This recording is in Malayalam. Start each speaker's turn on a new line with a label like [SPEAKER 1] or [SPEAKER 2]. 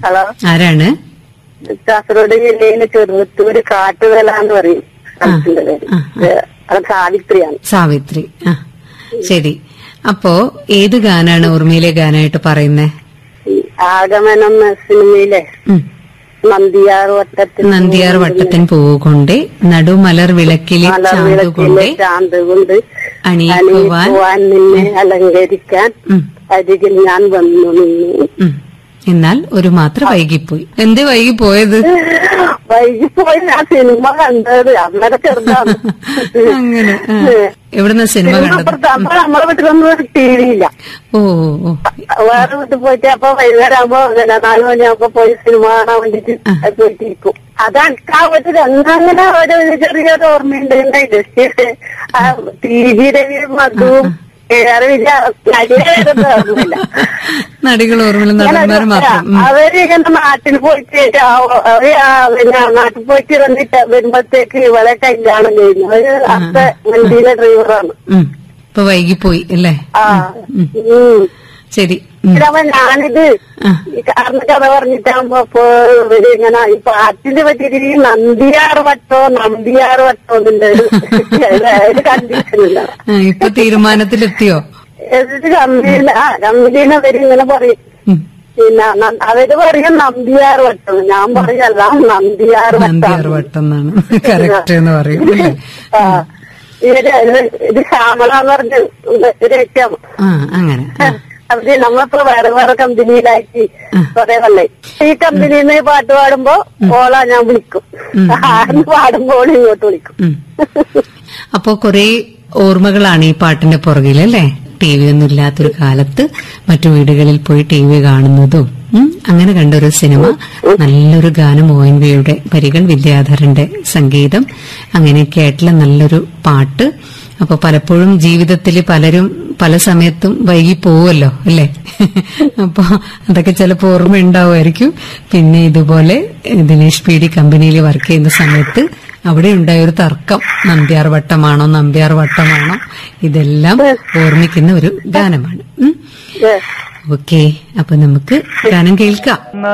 [SPEAKER 1] ഹലോ
[SPEAKER 2] ആരാണ്
[SPEAKER 1] കാസർഗോഡ് ജില്ലയിലെ ചെറുത്തൂര് കാട്ടുവേല എന്ന് പറയും സ്ഥലത്തിന്റെ പേര്
[SPEAKER 2] ആ,
[SPEAKER 1] ഏ, അത് സാവിത്രിയാണ്
[SPEAKER 2] സാവിത്രി ആ ശരി അപ്പോ ഏത് ഗാനാണ് ഓർമ്മയിലെ ഗാനായിട്ട് പറയുന്നേ
[SPEAKER 1] ഈ ആഗമനം എന്ന സിനിമയിലെ
[SPEAKER 2] ഉം.
[SPEAKER 1] നന്ദിയാർ വട്ടത്തിൽ
[SPEAKER 2] നന്ദിയാർ വട്ടത്തിൻ പൂവുകൊണ്ട് നടുമലർ വിളക്കിലെ ചാന്തുകൊണ്ട്
[SPEAKER 1] മലർവിളക്കിലെ ചാന്ത് കൊണ്ട്
[SPEAKER 2] അണിയിക്കുവാൻ
[SPEAKER 1] അണിയിക്കുവാൻ നിന്നെ അലങ്കരിക്കാൻ
[SPEAKER 2] ഉം,
[SPEAKER 1] അരികിൽ ഞാൻ വന്നു നിന്നു
[SPEAKER 2] ഉം. എന്നാൽ ഒരു മാത്രം വൈകിപ്പോയി എന്തേ വൈകിപ്പോയത്
[SPEAKER 1] വൈകി പോയി ആ സിനിമ കണ്ടത് അന്നേരം ചെറുതാണ്
[SPEAKER 2] അങ്ങനെ ആ. എവിടുന്ന സിനിമ
[SPEAKER 1] സിനിമ
[SPEAKER 2] കണ്ടത്
[SPEAKER 1] അപ്പുറത്ത് അപ്പൊ നമ്മളെ വീട്ടിലൊന്നും ടി വി ഇല്ല
[SPEAKER 2] ഓ ഓ, ഓ
[SPEAKER 1] വേറെ വീട്ടിൽ പോയിട്ട് അപ്പൊ വൈകുന്നേരം ആകുമ്പോ അങ്ങനെ നാല് മണിയാകുമ്പോ പോയി സിനിമ കാണാൻ വേണ്ടിട്ട് അത് പോയിട്ടിരിക്കും അത് അനക്കാ പറ്റില്ല അങ്ങനെ ഒരു ചെറിയൊരു ഓർമ്മയുണ്ട് ഉണ്ടായിട്ട് ആ ടി വി രവിയും മധുവും വേറെ വലിയ നടിയെ വരുന്നത് ഓർമ്മയില്ല
[SPEAKER 2] നടികൾ ഓർമ്മയില്ല നടന്മാർ മാത്രം ഉം.
[SPEAKER 1] അവര് ഇങ്ങനെ നാട്ടിൽ പോയിട്ട് ആ- അവര് ആ പിന്നെ നാട്ടിൽ പോയിട്ട് വന്നിട്ട് വരുമ്പോഴത്തേക്ക് ഇവളെ കല്യാണം കഴിഞ്ഞു അവര് അത്ത വണ്ടിയിലെ ഡ്രൈവറാണ്
[SPEAKER 2] ഉം. ഇപ്പൊ വൈകിപ്പോയി അല്ലേ
[SPEAKER 1] ആ ഉം
[SPEAKER 2] ശരി ഉം.
[SPEAKER 1] ഇതവ ഞാനിത്
[SPEAKER 2] ആ.
[SPEAKER 1] ഈ കാരണം കഥ പറഞ്ഞിട്ടാകുമ്പോ അപ്പൊ ഇവര് ഇങ്ങനെ ഈ പാട്ടിനെ പറ്റിയിട്ട് ഈ നന്ദിയാർ വട്ടോ നമ്പിയാർ വട്ടോ എന്നുണ്ട് ഒരു കണ്ടീഷനില്ല
[SPEAKER 2] ആ, ഇപ്പൊ തീരുമാനത്തിലെത്തിയോ
[SPEAKER 1] എന്നിട്ട് കമ്പനിയിൽ ആ കമ്പനിയിൽ അവര് ഇങ്ങനെ പറയും
[SPEAKER 2] ഉം.
[SPEAKER 1] പിന്നെ ന- അവര് പറയും നമ്പിയാർ വട്ടം ഞാൻ പറയല്ല നന്ദിയാർ
[SPEAKER 2] നന്ദിയാർ
[SPEAKER 1] വട്ടം
[SPEAKER 2] വട്ടം എന്നാണ് കറക്റ്റ് എന്ന് പറയും അല്ലേ
[SPEAKER 1] ആ ഇവര് ഇത് ഇത് ശ്യാമള എന്ന് പറഞ്ഞ ഒരു വ്യക്തിയാണ്
[SPEAKER 2] ആ അങ്ങനെ ആ.
[SPEAKER 1] അവര് നമ്മളിപ്പോ വേറെ വേറെ കമ്പനിയിലായിട്ട് കൊറേ കൊല്ലേ ഈ കമ്പനിയിൽ നിന്ന് പാട്ട് പാടുമ്പോ ഓളാ ഞാൻ വിളിക്കും ആടുന്ന് പാടുമ്പോൾ ഇങ്ങോട്ട് വിളിക്കും
[SPEAKER 2] ഉം. അപ്പോ കുറെ ഓർമ്മകളാണ് ഈ പാട്ടിന്റെ പുറകിൽ അല്ലേ ടി വി ഒന്നും ഇല്ലാത്തൊരു കാലത്ത് മറ്റു വീടുകളിൽ പോയി ടി വി കാണുന്നതും ഉം, അങ്ങനെ കണ്ട ഒരു സിനിമ നല്ലൊരു ഗാനം ഒ എൻ വിയുടെ വരികൾ വിദ്യാധരന്റെ സംഗീതം അങ്ങനെയൊക്കെ ആയിട്ടുള്ള നല്ലൊരു പാട്ട് അപ്പൊ പലപ്പോഴും ജീവിതത്തിൽ പലരും പല സമയത്തും വൈകി പോവുമല്ലോ അല്ലേ അപ്പൊ അതൊക്കെ ചിലപ്പോൾ ഓർമ്മ ഉണ്ടാവുമായിരിക്കും പിന്നെ ഇതുപോലെ ദിനേഷ് പി ഡി കമ്പനിയിൽ വർക്ക് ചെയ്യുന്ന സമയത്ത് അവിടെ ഉണ്ടായ ഒരു തർക്കം നമ്പ്യാർ വട്ടമാണോ നമ്പ്യാർ വട്ടമാണോ ഇതെല്ലാം ഓർമ്മിക്കുന്ന ഒരു ഗാനമാണ് ഉം.
[SPEAKER 1] ഏ.
[SPEAKER 2] ഓക്കെ അപ്പൊ നമുക്ക് ഗാനം കേൾക്കാം